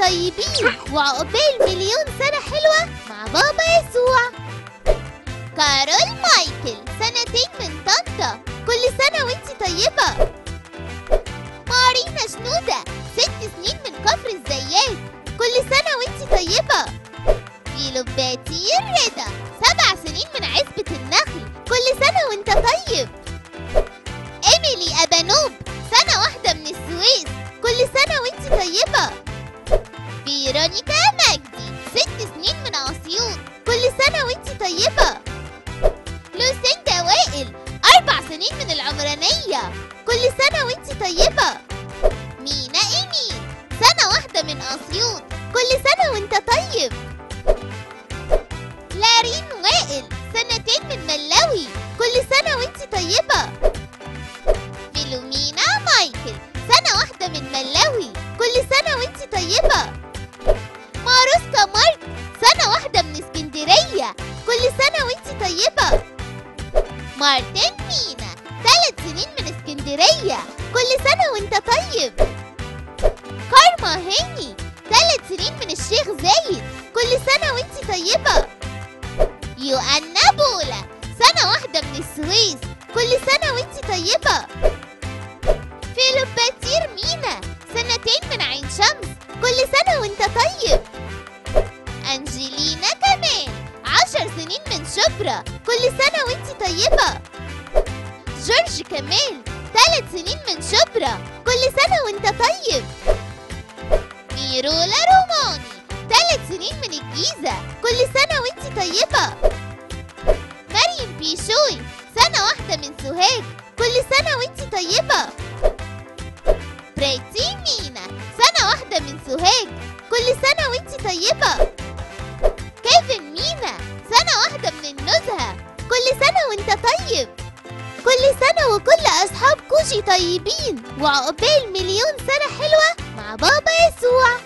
طيبين وعقبال مليون سنة حلوة مع بابا يسوع كارول مايكل سنتين من طنطا كل سنة وانتي طيبة مارينا شنودة ست سنين من كفر الزيات كل سنة وانتي طيبة فيلوباتير رضا سبع سنين من عزبة النخل كل سنة وانت طيب ايميلي ابانوب سنة واحدة من السويس كل سنة وانتي طيبة فيرونيكا مجدي ست سنين من اسيوط كل سنة وانتي طيبة لوسيندا وائل أربع سنين من العمرانية كل سنة وانتي طيبة مينا إيميل سنة واحدة من أسيوط كل سنة وانت طيب لارين وائل سنتين من ملاوي كل سنة وانتي طيبة فيلومينا مايكل سنة واحدة من ملاوي كل سنة وانتي طيبة ماروسكا مارك سنة واحدة من اسكندرية كل سنة وانتي طيبة مارتن مينا ثلاث سنين من اسكندرية كل سنة وانت طيب كارما هاني ثلاث سنين من الشيخ زايد كل سنة وانت طيبة يوأنا بولا سنة واحدة من السويس كل سنة وانت طيبة فيلوباتير مينا سنتين من عين شمس كل سنة وانت طيب أنجلينا كمان عشر سنين من شبرا كل سنة وانت طيبة جورج كمال ثلاث سنين من شبرا كل سنة وانت طيب ميرولا روماني ثلاث سنين من الجيزة كل سنة وانت طيبة مريم بيشوي سنة واحدة من سوهاج كل سنة وانت طيبة بريتي مينا سنة واحدة من سوهاج كل سنة وانت طيبة كيفن مينا سنة واحدة من النزهة كل سنة وانت طيب كل سنة وكل أصحاب كوجي طيبين وعقبال مليون سنة حلوة مع بابا يسوع